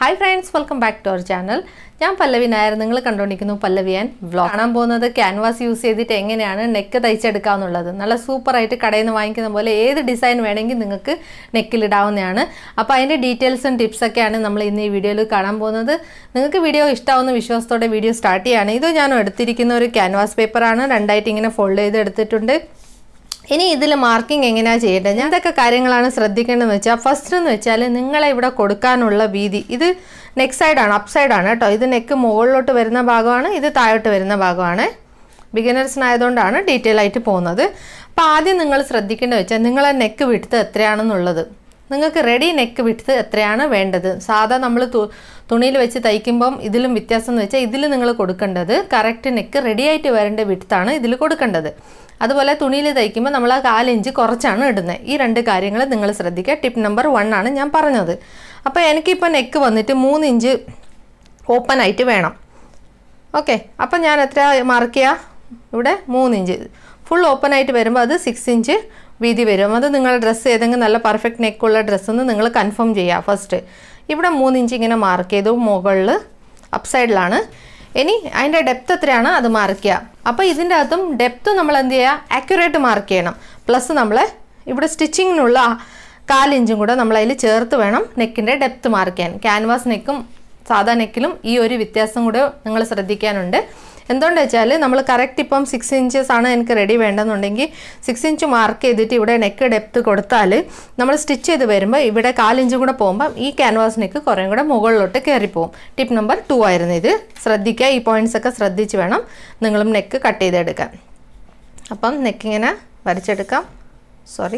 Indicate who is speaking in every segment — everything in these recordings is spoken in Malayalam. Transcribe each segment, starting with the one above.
Speaker 1: hi friends welcome back to our channel ഞാൻ പല്ലവി നായർ നിങ്ങൾ കണ്ടുകൊണ്ടിരിക്കുന്നു പല്ലവി ആൻഡ് വ്ലോഗ് കാണാൻ പോകുന്നത് ക്യാൻവാസ് യൂസ് ചെയ്തിട്ട് എങ്ങനെയാണ് നെക്ക് തയ്ച്ചെടുക്കാന്നുള്ളത് നല്ല സൂപ്പറായിട്ട് കടയിൽ നിന്ന് വാങ്ങിക്കുന്ന പോലെ ഏത് ഡിസൈൻ വേണമെങ്കിൽ നിങ്ങൾക്ക് നെക്കിലിടാവുന്നതാണ് അപ്പോൾ അതിൻ്റെ ഡീറ്റെയിൽസും ടിപ്സൊക്കെയാണ് നമ്മൾ ഇന്ന് ഈ വീഡിയോയിൽ കാണാൻ പോകുന്നത് നിങ്ങൾക്ക് വീഡിയോ ഇഷ്ടമാവുന്ന വിശ്വാസത്തോടെ വീഡിയോ സ്റ്റാർട്ട് ചെയ്യുകയാണ് ഇത് ഞാൻ എടുത്തിരിക്കുന്ന ഒരു ക്യാൻവാസ് പേപ്പറാണ് രണ്ടായിട്ട് ഇങ്ങനെ ഫോൾഡ് ചെയ്ത് എടുത്തിട്ടുണ്ട് ഇനി ഇതിൽ മാർക്കിംഗ് എങ്ങനെയാണ് ചെയ്യേണ്ടത് ഞാൻ എന്തൊക്കെ കാര്യങ്ങളാണ് ശ്രദ്ധിക്കേണ്ടതെന്ന് വെച്ചാൽ ഫസ്റ്റ് എന്ന് വെച്ചാൽ നിങ്ങളെ ഇവിടെ കൊടുക്കാനുള്ള വീതി ഇത് നെക്ക് സൈഡാണ് അപ്പ് സൈഡാണ് കേട്ടോ ഇത് നെക്ക് മുകളിലോട്ട് വരുന്ന ഭാഗമാണ് ഇത് താഴോട്ട് വരുന്ന ഭാഗമാണ് ബിഗിനേഴ്സിനായതുകൊണ്ടാണ് ഡീറ്റെയിൽ ആയിട്ട് പോകുന്നത് അപ്പോൾ ആദ്യം നിങ്ങൾ ശ്രദ്ധിക്കേണ്ടത് വെച്ചാൽ നിങ്ങളെ നെക്ക് വിടുത്ത് എത്രയാണെന്നുള്ളത് നിങ്ങൾക്ക് റെഡി നെക്ക് വിടുത്ത് എത്രയാണ് വേണ്ടത് സാധാ നമ്മൾ തുണിയിൽ വെച്ച് തയ്ക്കുമ്പം ഇതിലും വ്യത്യാസം എന്ന് വെച്ചാൽ ഇതിൽ നിങ്ങൾ കൊടുക്കേണ്ടത് കറക്റ്റ് നെക്ക് റെഡി ആയിട്ട് വരേണ്ട വിടുത്താണ് ഇതിൽ കൊടുക്കേണ്ടത് അതുപോലെ തുണിയിൽ തയ്ക്കുമ്പോൾ നമ്മൾ ആ കാലിഞ്ച് കുറച്ചാണ് ഇടുന്നത് ഈ രണ്ട് കാര്യങ്ങൾ നിങ്ങൾ ശ്രദ്ധിക്കുക ടിപ്പ് നമ്പർ വൺ ആണ് ഞാൻ പറഞ്ഞത് അപ്പോൾ എനിക്കിപ്പോൾ നെക്ക് വന്നിട്ട് മൂന്ന് ഇഞ്ച് ഓപ്പൺ ആയിട്ട് വേണം ഓക്കെ അപ്പം ഞാൻ എത്ര മാർക്ക് ചെയ്യുക ഇവിടെ മൂന്ന് ഇഞ്ച് ഫുൾ ഓപ്പൺ ആയിട്ട് വരുമ്പോൾ അത് സിക്സ് ഇഞ്ച് വീതി വരും അത് നിങ്ങളുടെ ഡ്രസ്സ് ഏതെങ്കിലും നല്ല പെർഫെക്റ്റ് നെക്കുള്ള ഡ്രസ്സെന്ന് നിങ്ങൾ കൺഫേം ചെയ്യുക ഫസ്റ്റ് ഇവിടെ മൂന്ന് ഇഞ്ച് ഇങ്ങനെ മാർക്ക് ചെയ്തു മുകളിൽ അപ്പ് സൈഡിലാണ് ഇനി അതിൻ്റെ ഡെപ്ത് എത്രയാണ് അത് മാർക്ക് ചെയ്യുക അപ്പോൾ ഇതിൻ്റെ അകത്തും ഡെപ്ത് നമ്മൾ എന്ത് ചെയ്യുക ആക്യുറേറ്റ് മാർക്ക് ചെയ്യണം പ്ലസ് നമ്മൾ ഇവിടെ സ്റ്റിച്ചിങ്ങിനുള്ള കാലിഞ്ചും കൂടെ നമ്മൾ അതിൽ ചേർത്ത് വേണം നെക്കിൻ്റെ ഡെപ്ത് മാർക്ക് ചെയ്യാൻ ക്യാൻവാസ് നെക്കും സാധാ നെക്കിലും ഈ ഒരു വ്യത്യാസം കൂടെ നിങ്ങൾ ശ്രദ്ധിക്കാനുണ്ട് എന്തുകൊണ്ട് വെച്ചാൽ നമ്മൾ കറക്റ്റ് ഇപ്പം സിക്സ് ഇഞ്ചസ് ആണ് എനിക്ക് റെഡി വേണ്ടെന്നുണ്ടെങ്കിൽ സിക്സ് ഇഞ്ച് മാർക്ക് ചെയ്തിട്ട് ഇവിടെ നെക്ക് ഡെപ്ത് കൊടുത്താൽ നമ്മൾ സ്റ്റിച്ച് ചെയ്ത് വരുമ്പോൾ ഇവിടെ കാലിഞ്ചും കൂടെ പോകുമ്പോൾ ഈ ക്യാൻവാസ് നെക്ക് കുറേ കൂടെ മുകളിലോട്ട് കയറിപ്പോവും ടിപ്പ് നമ്പർ ടു ആയിരുന്നു ഇത് ശ്രദ്ധിക്കുക ഈ പോയിന്റ്സ് ഒക്കെ ശ്രദ്ധിച്ച് വേണം നിങ്ങളും നെക്ക് കട്ട് ചെയ്തെടുക്കാൻ അപ്പം നെക്ക് ഇങ്ങനെ വരച്ചെടുക്കാം സോറി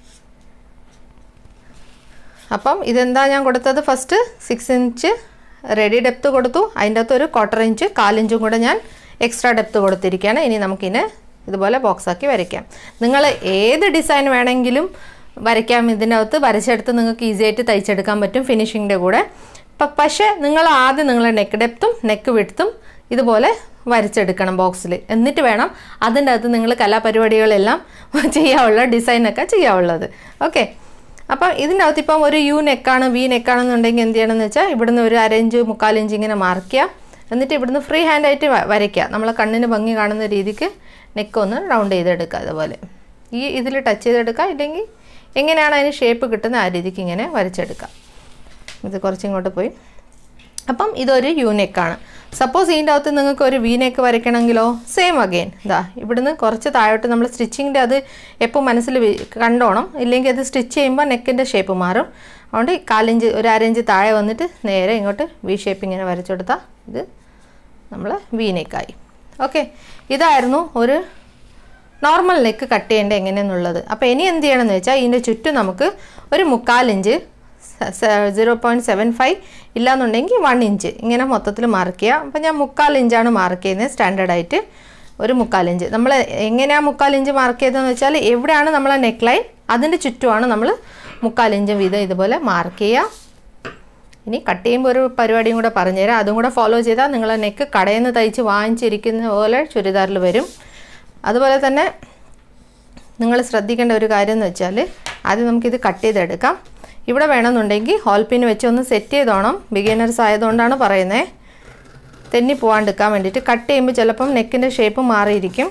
Speaker 1: അപ്പം ഇതെന്താ ഞാൻ കൊടുത്തത് first six inch ready depth കൊടുത്തു അതിൻ്റെ അകത്ത് ഒരു ക്വാർട്ടർ ഇഞ്ച് കാലിഞ്ചും കൂടെ ഞാൻ എക്സ്ട്രാ ഡെപ്ത് കൊടുത്തിരിക്കുകയാണ് ഇനി നമുക്കിനെ ഇതുപോലെ ബോക്സാക്കി വരയ്ക്കാം നിങ്ങൾ ഏത് ഡിസൈൻ വേണമെങ്കിലും വരയ്ക്കാം ഇതിനകത്ത് വരച്ചെടുത്ത് നിങ്ങൾക്ക് ഈസി ആയിട്ട് തയ്ച്ചെടുക്കാൻ പറ്റും ഫിനിഷിങ്ങിൻ്റെ കൂടെ പക്ഷേ നിങ്ങൾ ആദ്യം നിങ്ങളെ നെക്ക് ഡെപ്തും നെക്ക് വിടുത്തും ഇതുപോലെ വരച്ചെടുക്കണം ബോക്സിൽ എന്നിട്ട് വേണം അതിൻ്റെ അകത്ത് നിങ്ങൾ കലാപരിപാടികളെല്ലാം ചെയ്യാനുള്ള ഡിസൈനൊക്കെ ചെയ്യാവുള്ളത് ഓക്കെ അപ്പം ഇതിൻ്റെ അകത്ത് ഇപ്പം ഒരു യു നെക്കാണ് വി നെക്കാണെന്നുണ്ടെങ്കിൽ എന്ത് ചെയ്യണമെന്ന് വെച്ചാൽ ഇവിടുന്ന് ഒരു അരഞ്ച് മുക്കാലിഞ്ച് ഇങ്ങനെ മാർക്ക് ചെയ്യുക എന്നിട്ട് ഇവിടുന്ന് ഫ്രീ ഹാൻഡായിട്ട് വരയ്ക്കുക നമ്മളെ കണ്ണിന് ഭംഗി കാണുന്ന രീതിക്ക് നെക്ക് ഒന്ന് റൗണ്ട് ചെയ്തെടുക്കുക അതുപോലെ ഈ ഇതിൽ ടച്ച് ചെയ്തെടുക്കുക ഇല്ലെങ്കിൽ എങ്ങനെയാണ് അതിന് ഷേപ്പ് കിട്ടുന്ന ആ രീതിക്ക് ഇങ്ങനെ വരച്ചെടുക്കുക ഇത് കുറച്ചിങ്ങോട്ട് പോയി അപ്പം ഇതൊരു യു നെക്കാണ് സപ്പോസ് ഇതിൻ്റെ അകത്ത് നിങ്ങൾക്ക് ഒരു വി നെക്ക് വരയ്ക്കണമെങ്കിലോ സെയിം അഗെയിൻ ഇതാ ഇവിടുന്ന് കുറച്ച് താഴോട്ട് നമ്മൾ സ്റ്റിച്ചിങ്ങിൻ്റെ അത് എപ്പോൾ മനസ്സിൽ കണ്ടോണം ഇല്ലെങ്കിൽ അത് സ്റ്റിച്ച് ചെയ്യുമ്പോൾ നെക്കിൻ്റെ ഷേപ്പ് മാറും അതുകൊണ്ട് കാലിഞ്ച് ഒരു അരഞ്ച് താഴെ വന്നിട്ട് നേരെ ഇങ്ങോട്ട് വി ഷേപ്പ് ഇങ്ങനെ വരച്ചു കൊടുത്താൽ ഇത് നമ്മൾ വി നെക്കായി ഓക്കെ ഇതായിരുന്നു ഒരു നോർമൽ നെക്ക് കട്ട് ചെയ്യേണ്ടത് എങ്ങനെയെന്നുള്ളത് അപ്പോൾ ഇനി എന്ത് ചെയ്യണമെന്ന് വെച്ചാൽ ഇതിൻ്റെ ചുറ്റും നമുക്ക് ഒരു മുക്കാലിഞ്ച് സീറോ പോയിൻറ്റ് സെവൻ ഫൈവ് ഇല്ലാന്നുണ്ടെങ്കിൽ വൺ ഇഞ്ച് ഇങ്ങനെ മൊത്തത്തിൽ മാർക്ക് ചെയ്യുക അപ്പോൾ ഞാൻ മുക്കാൽ ഇഞ്ചാണ് മാർക്ക് ചെയ്യുന്നത് സ്റ്റാൻഡേർഡായിട്ട് ഒരു മുക്കാൽ ഇഞ്ച് നമ്മൾ എങ്ങനെയാണ് മുക്കാൽ ഇഞ്ച് മാർക്ക് ചെയ്തതെന്ന് വെച്ചാൽ എവിടെയാണ് നമ്മളെ നെക്ക് ലൈൻ അതിൻ്റെ ചുറ്റുമാണ് നമ്മൾ മുക്കാൽ ഇഞ്ച് വീതം ഇതുപോലെ മാർക്ക് ചെയ്യുക ഇനി കട്ട് ചെയ്യുമ്പോൾ ഒരു പരിപാടിയും കൂടെ പറഞ്ഞുതരാം അതും കൂടെ ഫോളോ ചെയ്താൽ നിങ്ങളെ നെക്ക് കടയിൽ നിന്ന് തയ്ച്ച് വാങ്ങിച്ചിരിക്കുന്ന പോലെ ചുരിദാറിൽ വരും അതുപോലെ തന്നെ നിങ്ങൾ ശ്രദ്ധിക്കേണ്ട ഒരു കാര്യം എന്ന് വെച്ചാൽ ആദ്യം നമുക്കിത് കട്ട് ചെയ്തെടുക്കാം ഇവിടെ വേണമെന്നുണ്ടെങ്കിൽ ഹോൾ പിൻ വെച്ച് ഒന്ന് സെറ്റ് ചെയ്തോണം ബിഗിനേഴ്സ് ആയതുകൊണ്ടാണ് പറയുന്നത് തെന്നി പോകാണ്ടിരിക്കാൻ വേണ്ടിയിട്ട് കട്ട് ചെയ്യുമ്പോൾ ചിലപ്പം നെക്കിൻ്റെ ഷേപ്പ് മാറിയിരിക്കും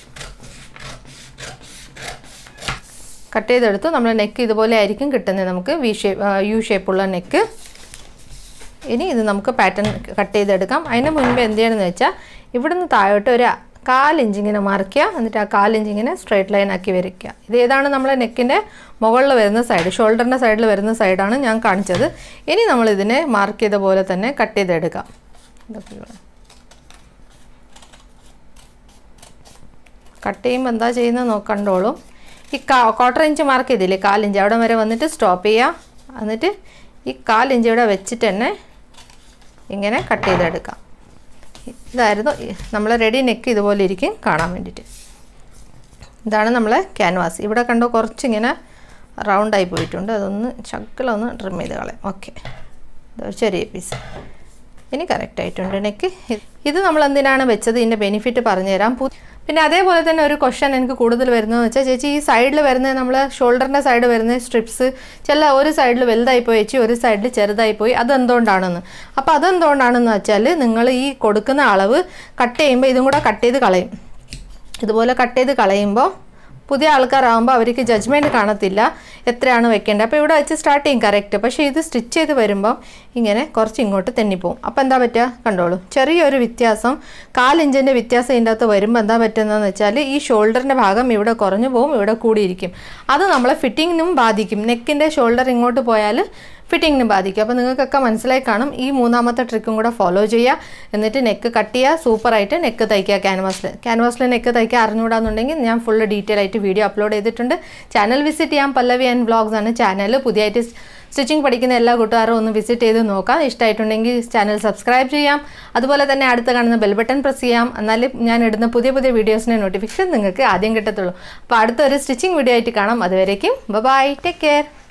Speaker 1: കട്ട് ചെയ്തെടുത്ത് നമ്മൾ നെക്ക് ഇതുപോലെ ആയിരിക്കും കിട്ടുന്നത് നമുക്ക് വി ഷേപ്പ് യു ഷേപ്പുള്ള നെക്ക് ഇനി ഇത് നമുക്ക് പാറ്റേൺ കട്ട് ചെയ്തെടുക്കാം അതിന് മുൻപ് എന്ത് ചെയ്യണമെന്ന് വെച്ചാൽ ഇവിടുന്ന് താഴോട്ട് ഒരു കാലിഞ്ച് ഇങ്ങനെ മറിക്കുക എന്നിട്ട് ആ കാലിഞ്ച് ഇങ്ങനെ സ്ട്രൈറ്റ് ലൈൻ ആക്കി വരയ്ക്കുക ഇത് ഏതാണ് നമ്മളെ നെക്കിൻ്റെ മുകളിൽ വരുന്ന സൈഡ് ഷോൾഡറിൻ്റെ സൈഡിൽ വരുന്ന സൈഡാണ് ഞാൻ കാണിച്ചത് ഇനി നമ്മൾ ഇതിനെ മാർക്ക് ചെയ്ത പോലെ തന്നെ കട്ട് ചെയ്തെടുക്കാം കട്ട് ചെയ്യുമ്പോൾ എന്താ ചെയ്യുന്നത് നോക്കണ്ടോളും ഈ കാ ക്വാർട്ടർ ഇഞ്ച് മാർക്ക് ചെയ്തില്ലേ കാലിഞ്ച് അവിടെ വരെ വന്നിട്ട് സ്റ്റോപ്പ് ചെയ്യുക എന്നിട്ട് ഈ കാലിഞ്ച് ഇവിടെ വെച്ചിട്ട് തന്നെ ഇങ്ങനെ കട്ട് ചെയ്തെടുക്കാം ഇതായിരുന്നു നമ്മൾ റെഡി നെക്ക് ഇതുപോലെ ഇരിക്കും കാണാൻ വേണ്ടിയിട്ട് ഇതാണ് നമ്മളെ ക്യാൻവാസ് ഇവിടെ കണ്ടോ കുറച്ചിങ്ങനെ റൗണ്ടായി പോയിട്ടുണ്ട് അതൊന്ന് ശക്കലൊന്ന് ട്രിം ചെയ്ത് കളയാം ഓക്കെ ചെറിയ പീസ് ഇനി കറക്റ്റ് ആയിട്ടുണ്ട് നെക്ക് ഇത് നമ്മൾ എന്തിനാണ് വെച്ചത് ഇതിൻ്റെ ബെനിഫിറ്റ് പറഞ്ഞുതരാം പിന്നെ അതേപോലെ തന്നെ ഒരു ക്വസ്റ്റ്യൻ എനിക്ക് കൂടുതൽ വരുന്നതെന്ന് വെച്ചാൽ ചേച്ചി ഈ സൈഡിൽ വരുന്ന നമ്മൾ ഷോൾഡറിൻ്റെ സൈഡ് വരുന്ന സ്ട്രിപ്സ് ചില ഒരു സൈഡിൽ വലുതായി പോയി ചേച്ചി ഒരു സൈഡിൽ ചെറുതായി പോയി അതെന്തുകൊണ്ടാണെന്ന് അപ്പോൾ അതെന്തുകൊണ്ടാണെന്ന് വെച്ചാൽ നിങ്ങൾ ഈ കൊടുക്കുന്ന അളവ് കട്ട് ചെയ്യുമ്പോൾ ഇതും കൂടെ കട്ട് ചെയ്ത് കളയും ഇതുപോലെ കട്ട് ചെയ്ത് കളയുമ്പോൾ പുതിയ ആൾക്കാരാകുമ്പോൾ അവർക്ക് ജഡ്ജ്മെൻറ്റ് കാണത്തില്ല എത്രയാണ് വെക്കേണ്ടത് അപ്പോൾ ഇവിടെ വെച്ച് സ്റ്റാർട്ട് ചെയ്യും കറക്റ്റ് പക്ഷേ ഇത് സ്റ്റിച്ച് ചെയ്ത് വരുമ്പം ഇങ്ങനെ കുറച്ച് ഇങ്ങോട്ട് തെന്നിപ്പോവും അപ്പോൾ എന്താ പറ്റുക കണ്ടോളൂ ചെറിയൊരു വ്യത്യാസം കാലിഞ്ചിൻ്റെ വ്യത്യാസം ഇതിൻ്റെ അകത്ത് വരുമ്പോൾ എന്താ പറ്റുന്നതെന്ന് വെച്ചാൽ ഈ ഷോൾഡറിൻ്റെ ഭാഗം ഇവിടെ കുറഞ്ഞു പോകും ഇവിടെ കൂടിയിരിക്കും അത് നമ്മളെ ഫിറ്റിങ്ങിനും ബാധിക്കും നെക്കിൻ്റെ ഷോൾഡർ ഇങ്ങോട്ട് പോയാൽ ഫിറ്റിങ്ങിന് ബാധിക്കും അപ്പോൾ നിങ്ങൾക്കൊക്കെ മനസ്സിലായി കാണും ഈ മൂന്നാമത്തെ ട്രിക്കും കൂടെ ഫോളോ ചെയ്യുക എന്നിട്ട് നെക്ക് കട്ട് ചെയ്യുക സൂപ്പറായിട്ട് നെക്ക് തയ്ക്കുക ക്യാൻവാസിൽ ക്യാൻവാസിൽ നെക്ക് തയ്ക്കുക അറിഞ്ഞുകൂടാന്നുണ്ടെങ്കിൽ ഞാൻ ഫുള്ള് ഡീറ്റെയിൽ ആയിട്ട് വീഡിയോ അപ്ലോഡ് ചെയ്തിട്ടുണ്ട് ചാനൽ വിസിറ്റ് ചെയ്യാം പല്ലവി ആൻഡ് വ്ളോഗ്സ് ആണ് ചാനൽ പുതിയതായിട്ട് സ്റ്റിച്ചിങ് പഠിക്കുന്ന എല്ലാ കൂട്ടുകാരും ഒന്ന് വിസിറ്റ് ചെയ്ത് നോക്കാം ഇഷ്ടമായിട്ടുണ്ടെങ്കിൽ ചാനൽ സബ്സ്ക്രൈബ് ചെയ്യാം അതുപോലെ തന്നെ അടുത്ത് കാണുന്ന ബെൽ ബട്ടൺ പ്രസ് ചെയ്യാം എന്നാലും ഞാൻ ഇടുന്ന പുതിയ പുതിയ വീഡിയോസിൻ്റെ നോട്ടിഫിക്കേഷൻ നിങ്ങൾക്ക് ആദ്യം കിട്ടത്തുള്ളൂ അപ്പോൾ അടുത്തൊരു സ്റ്റിച്ചിങ് വീഡിയോ ആയിട്ട് കാണാം അതുവരേക്കും ബൈ ടേക്ക് കെയർ